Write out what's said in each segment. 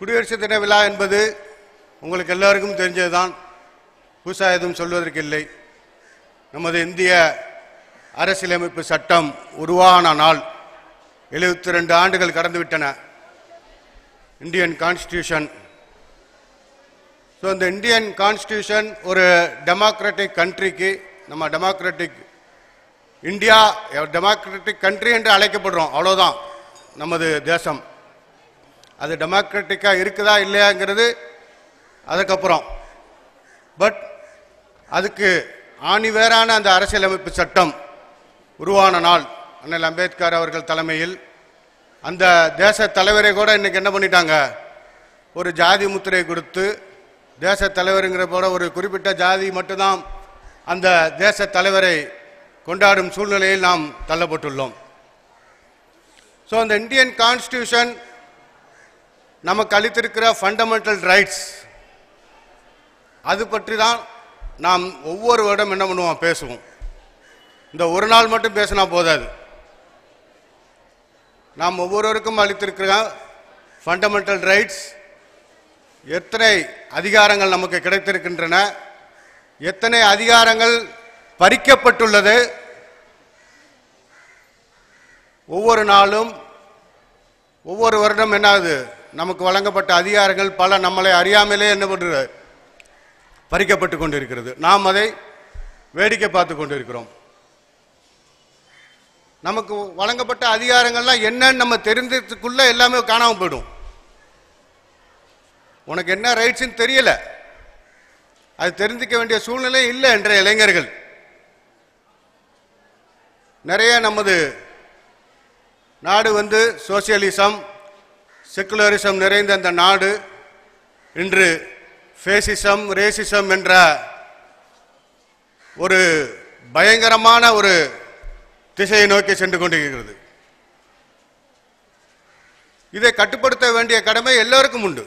குடியரசு தின விழா என்பது உங்களுக்கு எல்லாருக்கும் தெரிஞ்சதுதான் புதுசாக எதுவும் சொல்வதற்கு இல்லை நமது இந்திய அரசியலமைப்பு சட்டம் உருவான நாள் எழுபத்தி ரெண்டு ஆண்டுகள் கடந்துவிட்டன இந்தியன் கான்ஸ்டியூஷன் ஸோ இந்த இந்தியன் கான்ஸ்டியூஷன் ஒரு டெமோக்ராட்டிக் கண்ட்ரிக்கு நம்ம டெமோக்ராட்டிக் இந்தியா டெமோக்ராட்டிக் கண்ட்ரி என்று அழைக்கப்படுறோம் அவ்வளோதான் நமது தேசம் அது டெமோக்ராட்டிக்காக இருக்குதா இல்லையாங்கிறது அதுக்கப்புறம் பட் அதுக்கு ஆணிவேரான அந்த அரசியலமைப்பு சட்டம் உருவான நாள் அண்ணல் அம்பேத்கர் அவர்கள் தலைமையில் அந்த தேச தலைவரை கூட இன்னைக்கு என்ன பண்ணிட்டாங்க ஒரு ஜாதி முத்திரை கொடுத்து தேச தலைவருங்கிற போல ஒரு குறிப்பிட்ட ஜாதி மட்டும்தான் அந்த தேச தலைவரை கொண்டாடும் சூழ்நிலையில் நாம் தள்ளப்பட்டுள்ளோம் ஸோ அந்த இந்தியன் கான்ஸ்டியூஷன் நமக்கு அளித்திருக்கிற ஃபண்டமெண்டல் ரைட்ஸ் அது பற்றி தான் நாம் ஒவ்வொரு வருடம் என்ன பண்ணுவோம் பேசுவோம் இந்த ஒரு நாள் மட்டும் பேசினா போதாது நாம் ஒவ்வொருவருக்கும் அளித்திருக்கிற ஃபண்டமெண்டல் ரைட்ஸ் எத்தனை அதிகாரங்கள் நமக்கு கிடைத்திருக்கின்றன எத்தனை அதிகாரங்கள் பறிக்கப்பட்டுள்ளது ஒவ்வொரு நாளும் ஒவ்வொரு வருடம் என்னாகுது நமக்கு வழங்கப்பட்ட அதிகாரங்கள் பல நம்மளை அறியாமலே என்ன பண்ணுறது பறிக்கப்பட்டு கொண்டிருக்கிறது நாம் அதை வேடிக்கை பார்த்து கொண்டிருக்கிறோம் நமக்கு வழங்கப்பட்ட அதிகாரங்கள்லாம் என்னன்னு நம்ம தெரிஞ்சதுக்குள்ள எல்லாமே காணாமல் போயிடும் உனக்கு என்ன ரைட்ஸ்ன்னு தெரியல அது தெரிஞ்சுக்க வேண்டிய சூழ்நிலை இல்லை என்ற இளைஞர்கள் நிறைய நமது நாடு வந்து சோசியலிசம் செக்குலரிசம் நிறைந்த அந்த நாடு இன்று ஃபேசிசம் ரேசிசம் என்ற ஒரு பயங்கரமான ஒரு திசையை நோக்கி சென்று கொண்டிருக்கிறது இதை கட்டுப்படுத்த வேண்டிய கடமை எல்லோருக்கும் உண்டு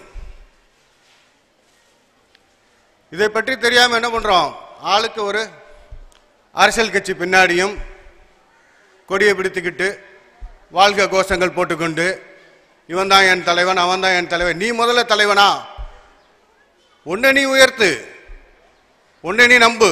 இதை பற்றி தெரியாம என்ன பண்றோம் ஆளுக்கு ஒரு அரசியல் கட்சி பின்னாடியும் கொடியை பிடித்துக்கிட்டு வாழ்க கோஷங்கள் போட்டுக்கொண்டு இவன் தான் என் தலைவன் அவன் தான் என் தலைவன் நீ முதல்ல தலைவனா உன்னை நீ உயர்த்து உன்னை நீ நம்பு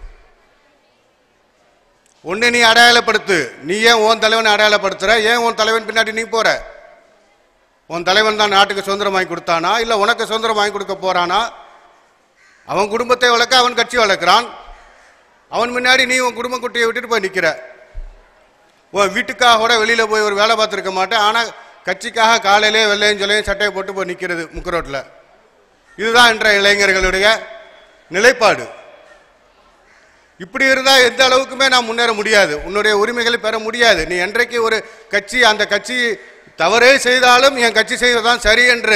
உன்னை நீ அடையாளப்படுத்து நீ ஏன் உன் தலைவனை அடையாளப்படுத்துற ஏன் உன் தலைவன் பின்னாடி நீ போற உன் தலைவன் தான் நாட்டுக்கு சுதந்திரம் வாங்கி கொடுத்தானா இல்ல உனக்கு சுதந்திரம் வாங்கி கொடுக்க போறானா அவன் குடும்பத்தை வளர்க்க அவன் கட்சி வளர்க்குறான் அவன் முன்னாடி நீ உன் குடும்ப குட்டியை விட்டுட்டு போய் நிக்கிற உன் வீட்டுக்காக கூட வெளியில போய் ஒரு வேலை பார்த்துருக்க மாட்டேன் ஆனா கட்சிக்காக காலையிலே வெள்ளையும் சொல்லையும் சட்டையை போட்டு போய் நிக்கிறது முக்கரோட்டில் இதுதான் இன்றைய இளைஞர்களுடைய நிலைப்பாடு இப்படி இருந்தா எந்த அளவுக்குமே நான் முன்னேற முடியாது உன்னுடைய உரிமைகளை பெற முடியாது நீ என்றைக்கு ஒரு கட்சி அந்த கட்சி தவறே செய்தாலும் என் கட்சி செய்வதுதான் சரி என்று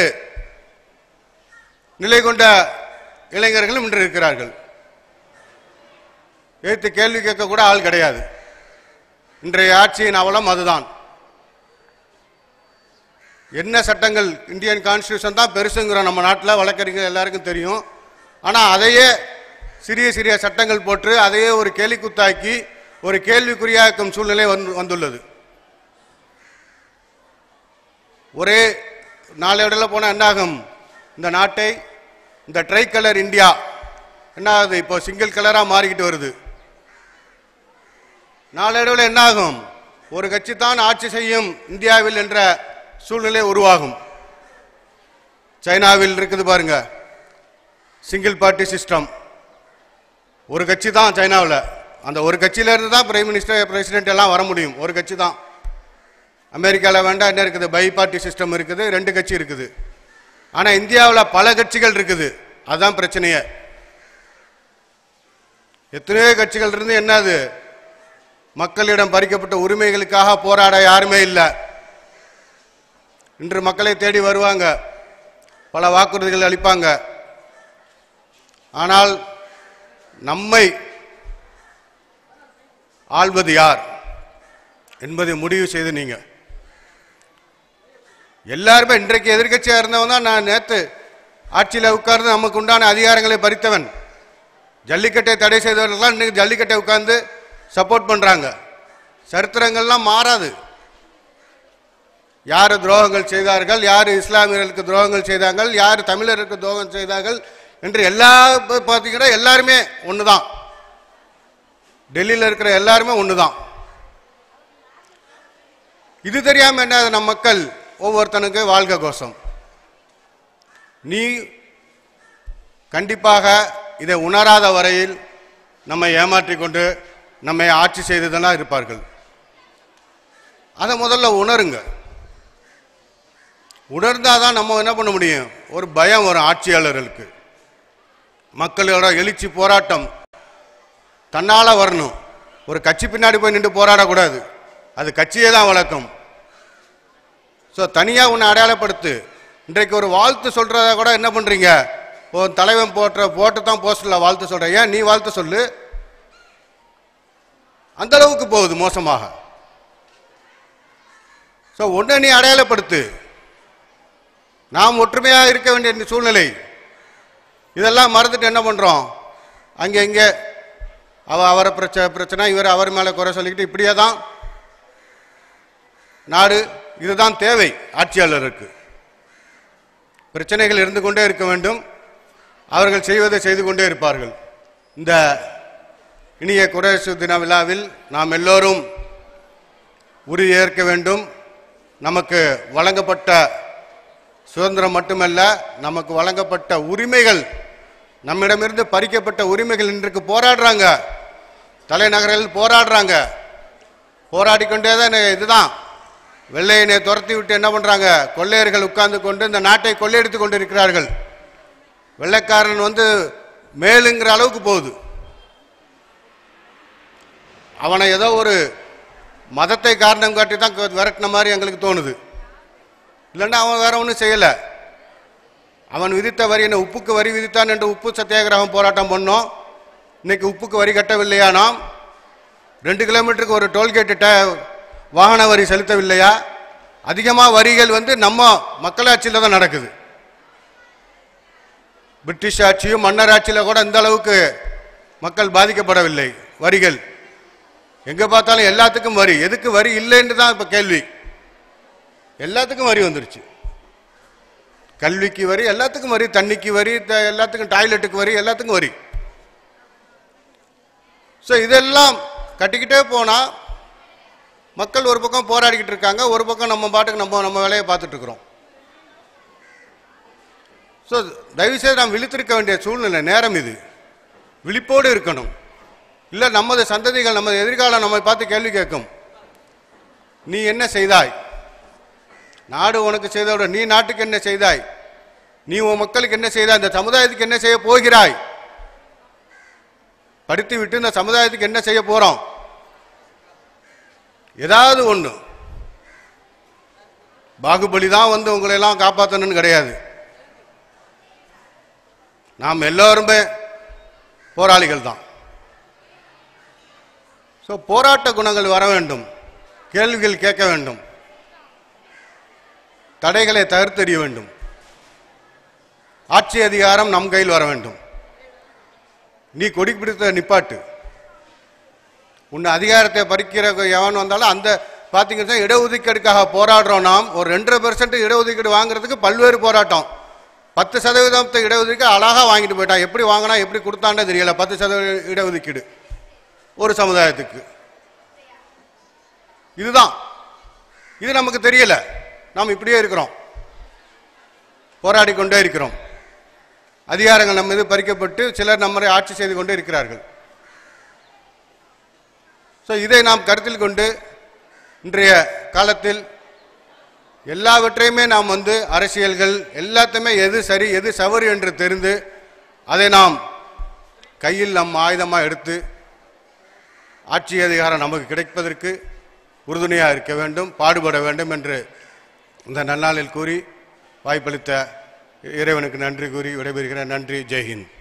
நிலை கொண்ட இளைஞர்களும் இன்று இருக்கிறார்கள் ஏத்து கேள்வி கேட்க கூட ஆள் கிடையாது இன்றைய ஆட்சியின் அவலம் அதுதான் என்ன சட்டங்கள் இந்தியன் கான்ஸ்டியூஷன் தான் பெருசுங்கிறோம் நம்ம நாட்டில் வழக்கறிஞர் எல்லாருக்கும் தெரியும் ஆனால் அதையே சிறிய சிறிய சட்டங்கள் போட்டு அதையே ஒரு கேலிக்குத்தாக்கி ஒரு கேள்விக்குறியாக்கும் சூழ்நிலை வந்து வந்துள்ளது ஒரே நாளடைவில் போனால் என்னாகும் இந்த நாட்டை இந்த ட்ரை கலர் இந்தியா என்ன ஆகுது இப்போ சிங்கிள் கலராக மாறிக்கிட்டு வருது நாளடைவில் என்னாகும் ஒரு கட்சி தான் ஆட்சி செய்யும் இந்தியாவில் என்ற சூழ்நிலை உருவாகும் சைனாவில் இருக்குது பாருங்க சிங்கிள் பார்ட்டி சிஸ்டம் ஒரு கட்சி தான் சைனாவில் அந்த ஒரு கட்சியில இருந்து தான் பிரைம் மினிஸ்டர் பிரசிடென்ட் எல்லாம் வர முடியும் ஒரு கட்சி தான் அமெரிக்காவில் வேண்டாம் என்ன இருக்குது பை பார்ட்டி சிஸ்டம் இருக்குது ரெண்டு கட்சி இருக்குது ஆனால் இந்தியாவில் பல கட்சிகள் இருக்குது அதுதான் பிரச்சனையே எத்தனையோ கட்சிகள் இருந்து என்னது மக்களிடம் பறிக்கப்பட்ட உரிமைகளுக்காக போராட யாருமே இல்லை இன்று மக்களை தேடி வருவாங்க பல வாக்குறுதிகள் அளிப்பாங்க ஆனால் நம்மை ஆள்வது யார் என்பதை முடிவு செய்து நீங்க எல்லாருமே இன்றைக்கு எதிர்க்கட்சியா இருந்தவன் தான் நான் நேத்து ஆட்சியில் உட்கார்ந்து நமக்கு உண்டான அதிகாரங்களை பறித்தவன் ஜல்லிக்கட்டை தடை செய்தவர்கள்லாம் இன்னைக்கு ஜல்லிக்கட்டை உட்கார்ந்து சப்போர்ட் பண்றாங்க சரித்திரங்கள்லாம் மாறாது யார் துரோகங்கள் செய்தார்கள் யார் இஸ்லாமியர்களுக்கு துரோகங்கள் செய்தார்கள் யார் தமிழருக்கு துரோகம் செய்தார்கள் என்று எல்லா ப- பார்த்தீங்கன்னா எல்லாருமே ஒன்று தான் டெல்லியில் இருக்கிற எல்லாருமே ஒன்று தான் இது தெரியாம என்ன நம்ம மக்கள் ஒவ்வொருத்தனுக்கு வாழ்க கோஷம் நீ கண்டிப்பாக இதை உணராத வரையில் நம்மை ஏமாற்றிக் கொண்டு நம்மை ஆட்சி செய்ததெல்லாம் இருப்பார்கள் அதை முதல்ல உணருங்க உணர்ந்தாதான் நம்ம என்ன பண்ண முடியும் ஒரு பயம் வரும் ஆட்சியாளர்களுக்கு மக்களோட எழுச்சி போராட்டம் தன்னால வரணும் ஒரு கட்சி பின்னாடி போய் நின்று போராடக்கூடாது அது கட்சியே தான் வழக்கம் ஸோ தனியாக உன்னை அடையாளப்படுத்து இன்றைக்கு ஒரு வாழ்த்து சொல்றத கூட என்ன பண்றீங்க ஒரு தலைவன் போட்ட போட்டு தான் போஸ்டர்ல வாழ்த்து சொல்ற ஏன் நீ வாழ்த்து சொல்லு அந்த அளவுக்கு போகுது மோசமாக ஸோ ஒன்றை நீ அடையாளப்படுத்து நாம் ஒற்றுமையாக இருக்க வேண்டிய இந்த சூழ்நிலை இதெல்லாம் மறந்துட்டு என்ன பண்றோம் அங்கே இங்கே அவ அவரை பிரச்சனை பிரச்சனை இவர் அவர் மேலே குறை சொல்லிக்கிட்டு இப்படியே தான் நாடு இதுதான் தேவை ஆட்சியாளருக்கு பிரச்சனைகள் இருந்து கொண்டே இருக்க வேண்டும் அவர்கள் செய்வதை செய்து கொண்டே இருப்பார்கள் இந்த இனிய குறைசு தின விழாவில் நாம் எல்லோரும் உறுதியேற்க வேண்டும் நமக்கு வழங்கப்பட்ட சுதந்திரம் மட்டுமல்ல நமக்கு வழங்கப்பட்ட உரிமைகள் நம்மிடமிருந்து பறிக்கப்பட்ட உரிமைகள் இன்றைக்கு போராடுறாங்க தலைநகரில் போராடுறாங்க போராடி கொண்டே தான் இதுதான் வெள்ளையனை துரத்தி விட்டு என்ன பண்றாங்க கொள்ளையர்கள் உட்கார்ந்து கொண்டு இந்த நாட்டை கொள்ளையடித்து கொண்டு இருக்கிறார்கள் வெள்ளைக்காரன் வந்து மேலுங்கிற அளவுக்கு போகுது அவனை ஏதோ ஒரு மதத்தை காரணம் காட்டி தான் விரட்டின மாதிரி எங்களுக்கு தோணுது இல்லைன்னா அவன் வேற ஒன்றும் செய்யலை அவன் விதித்த வரி என்ன உப்புக்கு வரி விதித்தான் என்று உப்பு சத்தியாகிரகம் போராட்டம் பண்ணோம் இன்னைக்கு உப்புக்கு வரி கட்டவில்லையா நாம் ரெண்டு கிலோமீட்டருக்கு ஒரு டோல்கேட்டு வாகன வரி செலுத்தவில்லையா அதிகமாக வரிகள் வந்து நம்ம மக்களாட்சியில் தான் நடக்குது பிரிட்டிஷ் ஆட்சியும் மன்னர் ஆட்சியில் கூட இந்த அளவுக்கு மக்கள் பாதிக்கப்படவில்லை வரிகள் எங்க பார்த்தாலும் எல்லாத்துக்கும் வரி எதுக்கு வரி இல்லைன்னு தான் இப்ப கேள்வி எல்லாத்துக்கும் வரி வந்துருச்சு கல்விக்கு வரி எல்லாத்துக்கும் வரி தண்ணிக்கு வரி த- எல்லாத்துக்கும் டாய்லெட்டுக்கு வரி எல்லாத்துக்கும் வரி ஸோ இதெல்லாம் கட்டிக்கிட்டே போனா மக்கள் ஒரு பக்கம் போராடிக்கிட்டு இருக்காங்க ஒரு பக்கம் நம்ம பாட்டுக்கு நம்ம நம்ம வேலையை பார்த்துட்டு இருக்கிறோம் ஸோ தயவுசெய்து நாம் விழித்திருக்க வேண்டிய சூழ்நிலை நேரம் இது விழிப்போடு இருக்கணும் இல்லை நமது சந்ததிகள் நமது எதிர்காலம் நம்மை பார்த்து கேள்வி கேட்கும் நீ என்ன செய்தாய் நாடு உனக்கு செய்தோட நீ நாட்டுக்கு என்ன செய்தாய் நீ உன் மக்களுக்கு என்ன செய்தாய் இந்த சமுதாயத்துக்கு என்ன செய்ய போகிறாய் படித்து விட்டு இந்த சமுதாயத்துக்கு என்ன செய்ய போறோம் ஏதாவது ஒண்ணு பாகுபலி தான் வந்து உங்களை எல்லாம் காப்பாற்றணும்னு கிடையாது நாம் எல்லோருமே போராளிகள் தான் ஸோ போராட்ட குணங்கள் வர வேண்டும் கேள்விகள் கேட்க வேண்டும் தடைகளை தகர்த்தெறிய வேண்டும் ஆட்சி அதிகாரம் நம் கையில் வர வேண்டும் நீ கொடி பிடித்த நிப்பாட்டு உன்னை அதிகாரத்தை பறிக்கிற எவன் வந்தாலும் அந்த பார்த்தீங்கன்னா இடஒதுக்கீடுக்காக போராடுறோம் நாம் ஒரு ரெண்டரை பெர்சன்ட் இடஒதுக்கீடு வாங்குறதுக்கு பல்வேறு போராட்டம் பத்து சதவீதத்தை இடஒதுக்கீடு அழகா வாங்கிட்டு போயிட்டான் எப்படி வாங்கினா எப்படி கொடுத்தாண்டே தெரியல பத்து சதவீத இடஒதுக்கீடு ஒரு சமுதாயத்துக்கு இதுதான் இது நமக்கு தெரியல நாம் இப்படியே இருக்கிறோம் போராடி கொண்டே இருக்கிறோம் அதிகாரங்கள் நம்ம மீது பறிக்கப்பட்டு சிலர் நம்மை ஆட்சி செய்து கொண்டே இருக்கிறார்கள் ஸோ இதை நாம் கருத்தில் கொண்டு இன்றைய காலத்தில் எல்லாவற்றையுமே நாம் வந்து அரசியல்கள் எல்லாத்தையுமே எது சரி எது சவறு என்று தெரிந்து அதை நாம் கையில் நம் ஆயுதமாக எடுத்து ஆட்சி அதிகாரம் நமக்கு கிடைப்பதற்கு உறுதுணையாக இருக்க வேண்டும் பாடுபட வேண்டும் என்று இந்த நன்னாளில் கூறி வாய்ப்பளித்த இறைவனுக்கு நன்றி கூறி விடைபெறுகிறேன் நன்றி ஜெய்ஹிந்த்